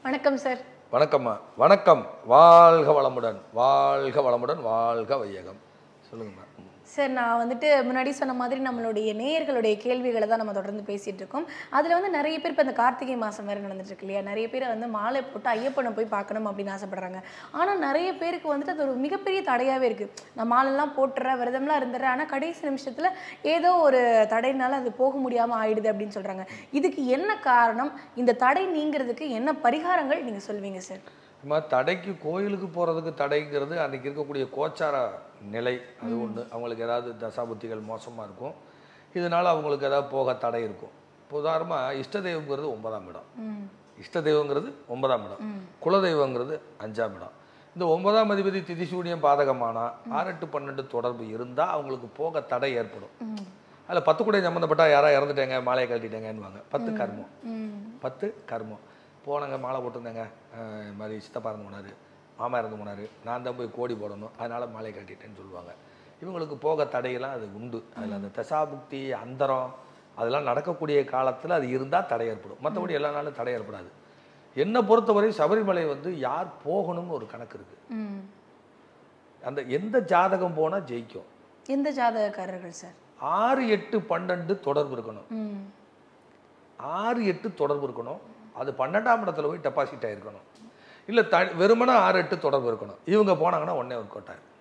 வணக்கம் சார் வணக்கம்மா வணக்கம் வாழ்க வளமுடன் வாழ்க வளமுடன் வாழ்க வையகம் சொல்லுங்கம்மா ம். சார் நான் வந்துட்டு முன்னாடி சொன்ன மாதிரி நம்மளுடைய நேயர்களுடைய கேள்விகளை தான் நம்ம தொடர்ந்து பேசிட்டு இருக்கோம் அதில் வந்து நிறைய பேர் இப்போ இந்த கார்த்திகை மாதம் வேறு நடந்துட்டு இருக்கு இல்லையா நிறைய பேர் வந்து மாலை போட்டு ஐயப்பனை போய் பார்க்கணும் அப்படின்னு ஆசைப்படுறாங்க ஆனால் நிறைய பேருக்கு வந்துட்டு அது ஒரு மிகப்பெரிய தடையாகவே இருக்குது நான் மாலைலாம் போட்டுறேன் விரதம்லாம் இருந்துடுறேன் ஆனால் கடைசி நிமிஷத்தில் ஏதோ ஒரு தடைனால அது போக முடியாமல் ஆயிடுது அப்படின்னு சொல்கிறாங்க இதுக்கு என்ன காரணம் இந்த தடை நீங்கிறதுக்கு என்ன பரிகாரங்கள் நீங்கள் சொல்வீங்க சார் அம்மா தடைக்கு கோயிலுக்கு போகிறதுக்கு தடைங்கிறது அன்றைக்கி இருக்கக்கூடிய கோச்சார நிலை அது ஒன்று அவங்களுக்கு ஏதாவது தசாபுத்திகள் மோசமாக இருக்கும் இதனால் அவங்களுக்கு ஏதாவது போக தடை இருக்கும் இப்போ உதாரணமாக இஷ்ட தெய்வங்கிறது ஒன்பதாம் இடம் ம் இஷ்ட தெய்வங்கிறது ஒன்பதாம் இடம் குலதெய்வங்கிறது அஞ்சாம் இடம் இந்த ஒன்பதாம் அதிபதி திதிசூனியம் பாதகமானா ஆறு எட்டு பன்னெண்டு தொடர்பு இருந்தால் அவங்களுக்கு போக தடை ஏற்படும் ம் அதில் பத்து கூட சம்மந்தப்பட்டா யாராவது இறந்துட்டாங்க மாலையை கழட்டிட்டாங்கன்னுவாங்க பத்து கர்மம் ம் பத்து கர்மம் போனாங்க மாலை போட்டிருந்தாங்க அஹ் இது மாதிரி சித்தப்பா இறந்து போனார் மாமா இறந்து போனார் நான் தான் போய் கோடி போடணும் அதனால் மாலை கட்டிட்டேன்னு சொல்லுவாங்க இவங்களுக்கு போக தடையெல்லாம் அது உண்டு அதில் அந்த தசாபுக்தி அந்தரம் அதெல்லாம் நடக்கக்கூடிய காலத்தில் அது இருந்தால் தடை ஏற்படும் மற்றபடி எல்லா நாளும் தடை ஏற்படாது என்னை பொறுத்தவரை சபரிமலை வந்து யார் போகணும்னு ஒரு கணக்கு இருக்குது ம் அந்த எந்த ஜாதகம் போனால் ஜெயிக்கும் எந்த ஜாதகக்காரர்கள் சார் ஆறு எட்டு பன்னெண்டு தொடர்பு இருக்கணும் ம் ஆறு எட்டு தொடர்பு இருக்கணும் அது பன்னெண்டாம் இடத்துல போய் டெபாசிட் ஆகிருக்கணும் இல்லை த வெறுமனே ஆறு எட்டு தொடர்பு இருக்கணும் இவங்க போனாங்கன்னா ஒன்றே ஒர்க் அவுட் ஆகும்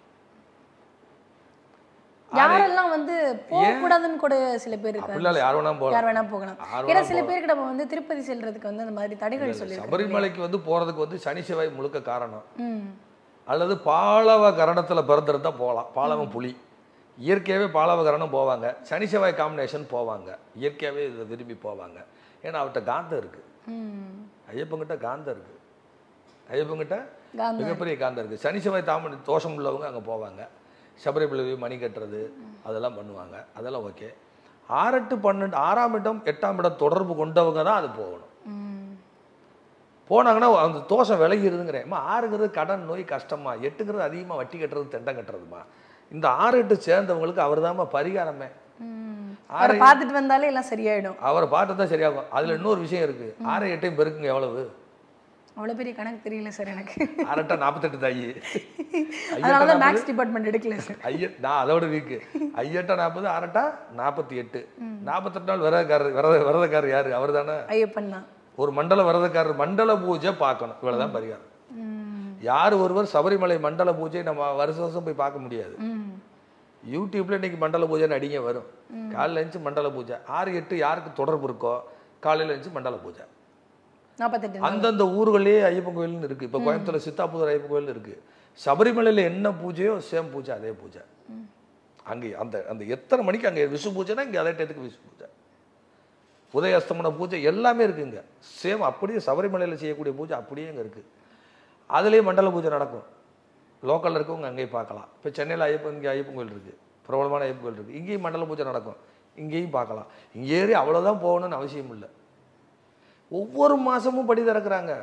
யாரெல்லாம் வந்து போகக்கூடாதுன்னு கூட சில பேர் இருக்காங்க அப்படிலாம் இல்லை யார் வேணாலும் போகலாம் யார் வேணா போகலாம் யார் ஏன்னா வேணா சில பேருக்கு நம்ம வந்து திருப்பதி செல்றதுக்கு வந்து அந்த மாதிரி தடைகள் சொல்லி சபரிமலைக்கு வந்து போகிறதுக்கு வந்து சனி செவ்வாய் முழுக்க காரணம் ம் அல்லது பாலவ கரணத்தில் பிறந்திருந்தா போகலாம் பாலவம் புலி இயற்கையாகவே பாலவ கரணம் போவாங்க சனி செவ்வாய் காம்பினேஷன் போவாங்க இயற்கையாகவே இதை விரும்பி போவாங்க ஏன்னா அவர்கிட்ட காந்தம் இருக்குது ம் ஐயப்பங்கிட்ட காந்தம் இருக்குது ஐயப்பங்கிட்ட காந்தம் மிகப்பெரிய காந்தம் இருக்குது சனி செவ்வாய் தாமரை தோஷம் உள்ளவங்க அங்கே போவாங்க சபரிமலை போய் மணி கட்டுறது அதெல்லாம் பண்ணுவாங்க அதெல்லாம் ஓகே ஆறெட்டு பன்னெண்டு ஆறாம் இடம் எட்டாம் இடம் தொடர்பு கொண்டவங்க தான் அது போகணும் ம் போனாங்கன்னா அந்த தோஷம் விலகிருதுங்கிறேன் அம்மா ஆறுங்கிறது கடன் நோய் கஷ்டமா எட்டுங்கிறது அதிகமாக வட்டி கட்டுறது தெண்டம் கட்டுறதுமா இந்த ஆறு எட்டு சேர்ந்தவங்களுக்கு அவர் பரிகாரமே ம் அவரை பார்த்துட்டு வந்தாலே எல்லாம் சரியாயிடும் அவரை பாட்டு தான் சரியாகும் அதில் இன்னொரு விஷயம் இருக்குது ஆறு எட்டையும் பெருக்குங்க எவ்வளவு அவ்வளோ பெரிய கணக்கு தெரியல சார் எனக்கு ஆறெட்டா நாற்பத்தெட்டு தாயி அதனால தான் மேக்ஸ் டிபார்ட்மெண்ட் எடுக்கல சார் ஐய நான் அதோட வீக்கு ஐயட்டா நாற்பது ஆறட்டா நாற்பத்தி எட்டு நாற்பத்தெட்டு நாள் விரதக்காரர் விரத விரதக்காரர் யாரு அவர் தானே ஐயப்பன் தான் ஒரு மண்டல விரதக்காரர் மண்டல பூஜை பார்க்கணும் இவ்வளவுதான் பரிகாரம் ம் யார் ஒருவர் சபரிமலை மண்டல பூஜை நம்ம வருஷம் வருஷம் போய் பார்க்க முடியாது ம் யூடியூப்ல இன்னைக்கு மண்டல பூஜைன்னு அடிங்க வரும் காலையில் எழுந்துச்சு மண்டல பூஜை ஆறு எட்டு யாருக்கு தொடர்பு இருக்கோ காலையில் எழுந்துச்சு மண்டல பூஜை நாற்பத்தெட்டு நாள். அந்தந்த ஊர்களே ஐயப்பன் கோயில்னு இருக்கு இப்போ கோயம்புத்தூர்ல சித்தாபுதூர் ஐயப்பன் கோயில் இருக்கு சபரிமலையில் என்ன பூஜையோ சேம் பூஜை அதே பூஜை அங்கே அந்த அந்த எத்தனை மணிக்கு அங்கே விசு பூஜைனா இங்கே அதே டயத்துக்கு விசு பூஜை உதய அஸ்தமன பூஜை எல்லாமே இருக்குங்க சேம் அப்படியே சபரிமலையில் செய்யக்கூடிய பூஜை அப்படியே இங்கே இருக்குது அதுலேயே மண்டல பூஜை நடக்கும் லோக்கலில் இருக்கவங்க அங்கேயும் பார்க்கலாம் இப்போ சென்னையில் ஐயப்பன் இங்கே ஐயப்பன் கோயில் இருக்குது பிரபலமான ஐயப்பன் கோயில் இருக்குது இங்கேயும் மண்டல பூஜை நடக்கும் இங்கேயும் பார்க்கலாம் இங்கே ஏறி அவ்வளோதான் போகணும்னு அவசியம் இல்லை ஒவ்வொரு மாதமும் படி திறக்கிறாங்க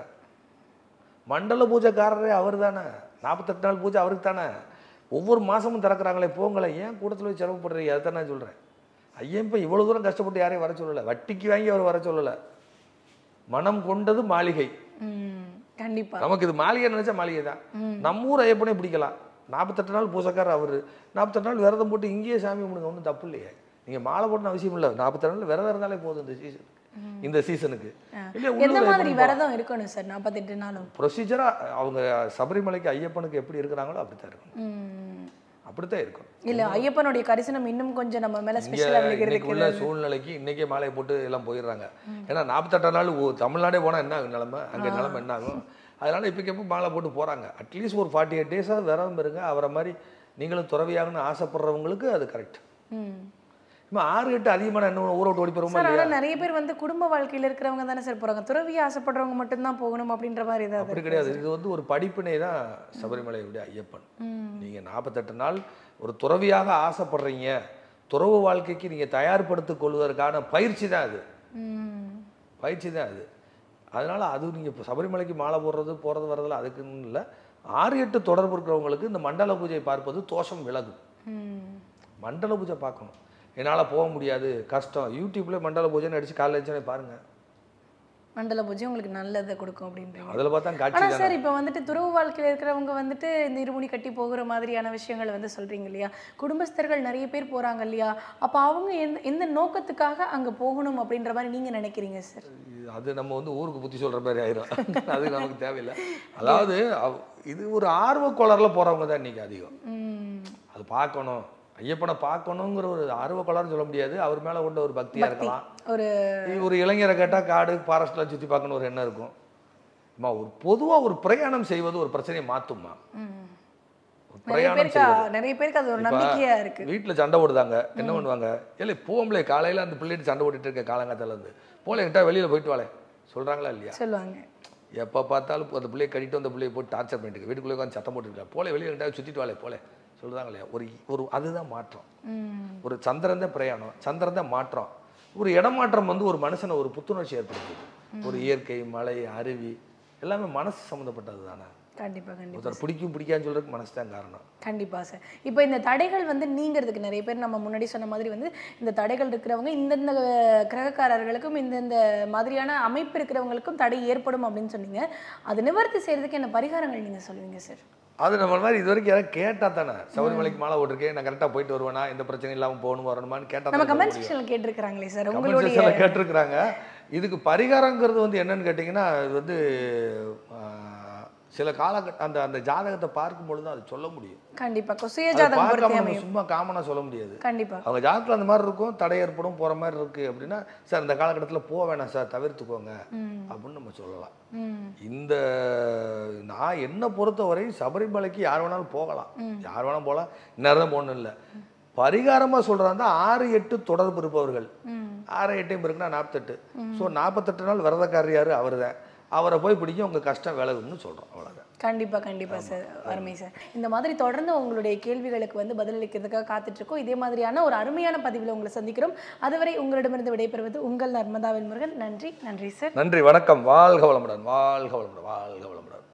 மண்டல பூஜைக்காரரே அவர் தானே நாற்பத்தெட்டு நாள் பூஜை அவருக்கு தானே ஒவ்வொரு மாதமும் திறக்கிறாங்களே போங்களேன் ஏன் கூட்டத்தில் போய் செலவு பண்ணுறீங்க அதை தான் நான் சொல்கிறேன் ஐயன் இப்போ இவ்வளோ தூரம் கஷ்டப்பட்டு யாரையும் வர சொல்லலை வட்டிக்கு வாங்கி அவர் வர சொல்லலை மனம் கொண்டது மாளிகை ம் கண்டிப்பா நமக்கு இது மாளிகை நினைச்சா மாளிகை தான் நம்ம ஊர் ஐயப்பனே பிடிக்கலாம் நாற்பத்தெட்டு நாள் பூசக்காரர் அவர் நாற்பத்தெட்டு நாள் விரதம் போட்டு இங்கேயே சாமி கும்பிடுங்க ஒன்றும் தப்பு இல்லையே நீங்கள் மாலை போடணும் அவசியம் இல்லை நாற்பத்தெட்டு நாள் விரதம் இருந்தாலே போதும் இந்த சீசனுக்கு இந்த சீசனுக்கு இல்லையா எந்த உள்ளூர் மாதிரி ஐயப்பனுக்கு விரதம் இருக்கணும் சார் நாற்பத்தெட்டு நாளும் ப்ரொசீஜராக அவங்க சபரிமலைக்கு ஐயப்பனுக்கு எப்படி இருக்கிறாங்களோ அப்படித்தான் இருக்கணும் ம் அப்படித்தான் இருக்கணும் இல்ல ஐயப்பனுடைய கரிசனம் இன்னும் கொஞ்சம் நம்ம மேல இங்க ஸ்பெஷலா இன்னைக்கு விழுகிறதுக்கு உள்ள சூழ்நிலைக்கு இன்னைக்கே மாலையை போட்டு எல்லாம் போயிடுறாங்க ஏன்னா நாற்பத்தெட்டாம் நாள் ஓ- தமிழ்நாடே போனால் என்ன ஆகும் நிலமை அங்கே நிலமை என்ன ஆகும் அதனால இப்போக்கப்போ மாலை போட்டு போகிறாங்க அட்லீஸ்ட் ஒரு ஃபார்ட்டி எயிட் டேஸாக விரதம் இருங்க அவரை மாதிரி நீங்களும் துறவியாகணும்னு ஆசைப்படுறவங்களுக்கு அது கரெக்ட் ம் இப்போ ஆறு எட்டு அதிகமான என்ன ஊரை விட்டு ஓடி போகிறோமா சார் இல்லையா ஆனா நிறைய பேர் வந்து குடும்ப வாழ்க்கையில இருக்கிறவங்க தானே சார் போறாங்க துறவி ஆசைப்படுறவங்க மட்டும்தான் போகணும் அப்படின்ற மாதிரி ஏதாவது அப்படி கிடையாது இது வந்து ஒரு படிப்பினை தான் சபரிமலையுடைய ஐயப்பன் ம் நீங்கள் நாற்பத்தெட்டு நாள் ஒரு துறவியாக ஆசைப்படுறீங்க துறவு வாழ்க்கைக்கு நீங்கள் தயார்படுத்திக் கொள்வதற்கான பயிற்சி தான் அது ம் பயிற்சி தான் அது அதனால் அது நீங்கள் இப்போ சபரிமலைக்கு மாலை போடுறது போகிறது வர்றதில்ல அதுக்குன்னு இல்லை ஆறு எட்டு தொடர்பு இருக்கிறவங்களுக்கு இந்த மண்டல பூஜை பார்ப்பது தோஷம் விலகும் ம் மண்டல பூஜை பார்க்கணும் என்னால் போக முடியாது கஷ்டம் யூடியூப்ல மண்டல பூஜைன்னு அடிச்சு காலைல எழுந்தோடனே பாருங்க மண்டல பூஜை உங்களுக்கு நல்லதை கொடுக்கும் அப்படின்றீங்க அதில் பார்த்தா காட்சி ஆனா தானே சார் இப்போ வந்துட்டு துறவு வாழ்க்கையில இருக்கிறவங்க வந்துட்டு இந்த இருமுடி கட்டி போகிற மாதிரியான விஷயங்களை வந்து சொல்றீங்க இல்லையா குடும்பஸ்தர்கள் நிறைய பேர் போறாங்க இல்லையா அப்ப அவங்க எந்த எந்த நோக்கத்துக்காக அங்க போகணும் அப்படின்ற மாதிரி நீங்க நினைக்கிறீங்க சார் இது- அது நம்ம வந்து ஊருக்கு புத்தி சொல்ற மாதிரி ஆயிரும் அது நமக்கு தேவையில்லை அதாவது அவ்- இது ஒரு ஆர்வ கோளாறுல போறவங்க தான் இன்னைக்கு அதிகம் ம் அது பார்க்கணும் ஐயப்பனை பார்க்கணுங்கிற ஒரு ஆர்வ கோளாறுன்னு சொல்ல முடியாது அவர் மேல கொண்ட ஒரு பக்தியா இருக்கலாம் ஒரு இது ஒரு இளைஞரை கேட்டால் காடு ஃபாரஸ்ட்லாம் சுற்றி பார்க்கணும் ஒரு எண்ணம் இருக்கும் அம்மா ஒரு பொதுவாக ஒரு பிரயாணம் செய்வது ஒரு பிரச்சனையை மாற்றும்மா ம். ஒரு நிறைய பிரயாணம் பேருக்கு செய்வது நிறைய பேருக்கு அது ஒரு இப்ப நம்பிக்கையா இருக்கு வீட்டில் சண்டை போடுதாங்க என்ன பண்ணுவாங்க இல்லை போம்பளே காலையில் அந்த பிள்ளைட்டு சண்டை போட்டுட்டு இருக்க காலங்காத்தால இருந்து போல கிட்டா வெளியில் போயிட்டு வாழே சொல்கிறாங்களா இல்லையா சொல்லுவாங்க எப்போ பார்த்தாலும் அந்த பிள்ளையை கட்டிட்டு அந்த பிள்ளையை போட்டு டார்ச்சர் பண்ணிட்டு இருக்கு. வீட்டுக்குள்ளே உட்காந்து சத்தம் போட்டுருக்கா போல வெளியில் கிட்டா சுற்றிட்டு வாழே போல சொல்கிறாங்க இல்லையா ஒரு ஒரு அதுதான் மாற்றம் ம் ஒரு சந்திரன் தான் பிரயாணம் சந்திரன் தான் மாற்றம் ஒரு இடமாற்றம் வந்து ஒரு மனுஷனை ஒரு புத்துணர்ச்சி ஏற்படுத்துது ஒரு இயற்கை மலை அருவி எல்லாமே மனசு சம்மந்தப்பட்டது தானே கண்டிப்பா கண்டிப்பா ஒருத்தர் பிடிக்கும் பிடிக்கான்னு சொல்றதுக்கு மனசு தான் காரணம் கண்டிப்பா சார் இப்போ இந்த தடைகள் வந்து நீங்கிறதுக்கு நிறைய பேர் நம்ம முன்னாடி சொன்ன மாதிரி வந்து இந்த தடைகள் இருக்கிறவங்க இந்தந்த கிரகக்காரர்களுக்கும் இந்தந்த மாதிரியான அமைப்பு இருக்கிறவங்களுக்கும் தடை ஏற்படும் அப்படின்னு சொன்னீங்க அது நிவர்த்தி செய்யறதுக்கு என்ன பரிகாரங்கள் நீங்க சொல்லுவீங்க சார் அது நம்ம மாதிரி இது வரைக்கும் யாராவது கேட்டா தானே சபரிமலைக்கு மாலை ஓட்டிருக்கேன் நான் கரெக்டாக போயிட்டு வருவேனா எந்த பிரச்சனையும் இல்லாமல் போகணும் வரணுமான்னு கேட்டா நம்ம தான் கமெண்ட் சொல்ல முடியும். செக்ஷன்ல கேட்டிருக்கிறாங்களே சார் கமெண்ட் உங்களுடைய செக்ஷனில் கேட்டிருக்கிறாங்க இதுக்கு பரிகாரங்கிறது வந்து என்னன்னு கேட்டிங்கன்னா இது வந்து ஆஹ், சில காலகட்ட அந்த அந்த ஜாதகத்தை பார்க்கும் பொழுது தான் அது சொல்ல முடியும் கண்டிப்பா கொ- சுய அதை ஜாதகம் பார்க்காம பொறுத்தே நம்ம அமையும் சும்மா காமனாக சொல்ல முடியாது கண்டிப்பா அவங்க ஜாதகத்தில் அந்த மாதிரி இருக்கும் தடை ஏற்படும் போகிற மாதிரி இருக்குது அப்படின்னா சார் இந்த காலகட்டத்தில் போக வேணாம் சார் தவிர்த்துக்கோங்க ம் அப்படின்னு நம்ம சொல்லலாம் ம் இந்த நான் என்னை பொறுத்தவரை சபரிமலைக்கு யார் வேணாலும் போகலாம் யார் வேணாலும் போகலாம் இந்நேரம் தான் போகணும் இல்லை பரிகாரமாக சொல்கிறாங்க ஆறு எட்டு தொடர்பு இருப்பவர்கள் ம் ஆறு எட்டையும் இருக்குன்னா நாற்பத்தெட்டு ஸோ நாற்பத்தெட்டு நாள் விரதக்காரர் யார் அவர் தான் அவரை போய் பிடிக்கும் உங்கள் கஷ்டம் விலகும்னு சொல்கிறோம் அவ்வளோதான் கண்டிப்பா கண்டிப்பா சார் அருமை சார் இந்த மாதிரி தொடர்ந்து உங்களுடைய கேள்விகளுக்கு வந்து பதிலளிக்கிறதுக்காக காத்துட்டு இருக்கோம் இதே மாதிரியான ஒரு அருமையான பதிவில் உங்களை சந்திக்கிறோம் அதுவரை உங்களிடமிருந்து விடைபெறுவது உங்கள் நர்மதாவின் முருகன் நன்றி நன்றி சார் நன்றி வணக்கம் வாழ்க வளமுடன் வாழ்க வளமுடன் வாழ்க வளமுடன்